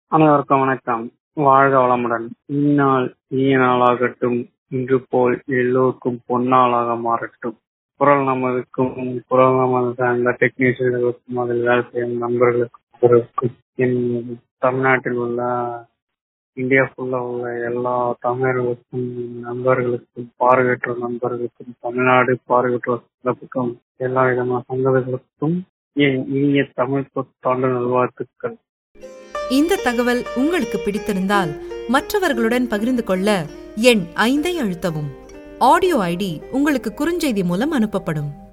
அனைவருக்கும் வணக்கம் வாழ்க வளமுடன் இந்நாள் இனிய நாளாகட்டும் இன்று போல் எல்லோருக்கும் பொன்னாளாக மாறட்டும் குரல் நமதுக்கும் குரல் நமது சார்ந்த டெக்னீஷியர்களுக்கும் அதில் வேலை செய்யும் நண்பர்களுக்கும் என் தமிழ்நாட்டில் உள்ள இந்தியா ஃபுல்லா உள்ள எல்லா தமிழர்களுக்கும் நண்பர்களுக்கும் பார்வையற்ற நண்பர்களுக்கும் தமிழ்நாடு பார்வையற்றோர் சிறப்புக்கும் எல்லா விதமான சங்கங்களுக்கும் என் இனிய தமிழ் புத்தாண்டு நல்வாழ்த்துக்கள் இந்த தகவல் உங்களுக்கு பிடித்திருந்தால் மற்றவர்களுடன் பகிர்ந்து கொள்ள எண் ஐந்தை அழுத்தவும் ஆடியோ ஐடி உங்களுக்கு குறுஞ்செய்தி மூலம் அனுப்பப்படும்